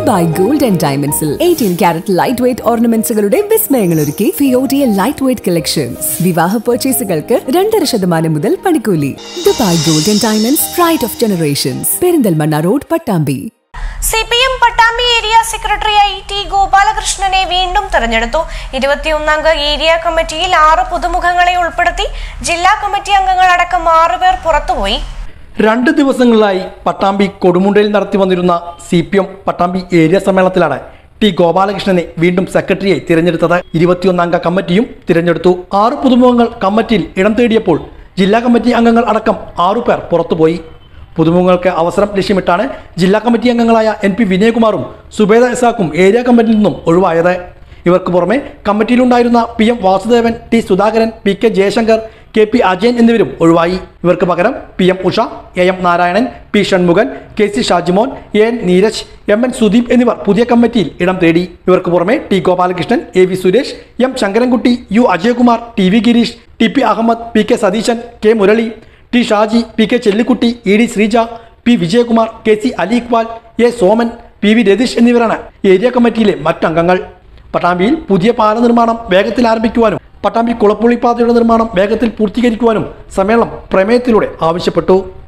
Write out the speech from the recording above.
Dubai gold and ഡയമണ്ട്സിൽ eighteen carat light weight ഓർണമെന്റ്സുകളുടെ വിസ്മയങ്ങൾ ഒരുക്കി ഫിയോഡിയ ലൈറ്റ് വെയ്റ്റ് കളക്ഷൻസ് വിവാഹ പർച്ചേസുകൾക്ക് രണ്ടര ശതമാനം മുതൽ പണിക്കൂലി Dubai gold and diamonds pride of generations Perinthalmanna road Pattambi C P M Pattambi area സെക്രട്ടറിയായി ടി ഗോപാലകൃഷ്ണനെ വീണ്ടും തെരഞ്ഞെടുത്തു ഇരുപത്തിയൊന്നംഗ ഏരിയ കമ്മിറ്റിയിൽ ആറ് പുതുമുഖങ്ങളെ ഉൾപ്പെടുത്തി ജില്ലാ കമ്മിറ്റി അംഗങ്ങളടക്കം ആറുപേർ പുറത്തുപോയി രണ്ട് ദിവസങ്ങളിലായി പട്ടാമ്പി കൊടുമുണ്ടയിൽ നടത്തി വന്നിരുന്ന C P M Pattambi area സമ്മേളനത്തിലാണ് ടി ഗോപാലകൃഷ്ണനെ വീണ്ടും സെക്രട്ടറിയായി തിരഞ്ഞെടുത്തത് ഇരുപത്തിയൊന്നംഗ കമ്മിറ്റിയും തിരഞ്ഞെടുത്തു ആറ് പുതുമുഖങ്ങൾ കമ്മിറ്റിയിൽ ഇടം തേടിയപ്പോൾ ജില്ലാ കമ്മിറ്റി അംഗങ്ങൾ അടക്കം ആറുപേർ പുറത്തുപോയി പുതുമുഖങ്ങൾക്ക് അവസരം ലക്ഷ്യമിട്ടാണ് ജില്ലാ കമ്മിറ്റി അംഗങ്ങളായ എൻ പി വിനയകുമാറും സുബേദ ഇസാക്കും ഏരിയ കമ്മിറ്റിയിൽ നിന്നും ഒഴിവായത് ഇവർക്ക് പുറമെ കമ്മിറ്റിയിലുണ്ടായിരുന്ന P M Vasudevan T Sudhakaran P K Jayashankar K P Ajayan എന്നിവരും ഒഴിവായി ഇവർക്ക് പകരം P M Usha A M Narayanan P Shanmukhan K C Shajimon A N Neeraj M N Sudeep എന്നിവർ പുതിയ കമ്മിറ്റിയിൽ ഇടം തേടി ഇവർക്ക് പുറമെ T Gopalakrishnan A V Suresh M Sankarankutty U Ajayakumar T V Girish T P Ahmed P K Satheesan K Murali T Shaji P K Chellikutty E D Sreeja P Vijayakumar K C Ali Iqbal A Soman P V Ratheesh എന്നിവരാണ് area കമ്മിറ്റിയിലെ മറ്റംഗങ്ങൾ പട്ടാമ്പിയിൽ പുതിയ പാല നിർമ്മാണം വേഗത്തിൽ ആരംഭിക്കുവാനും പട്ടാമ്പി കുളപ്പുള്ളി പാതയുടെ നിർമ്മാണം വേഗത്തിൽ പൂർത്തീകരിക്കുവാനും സമ്മേളനം പ്രമേയത്തിലൂടെ ആവശ്യപ്പെട്ടു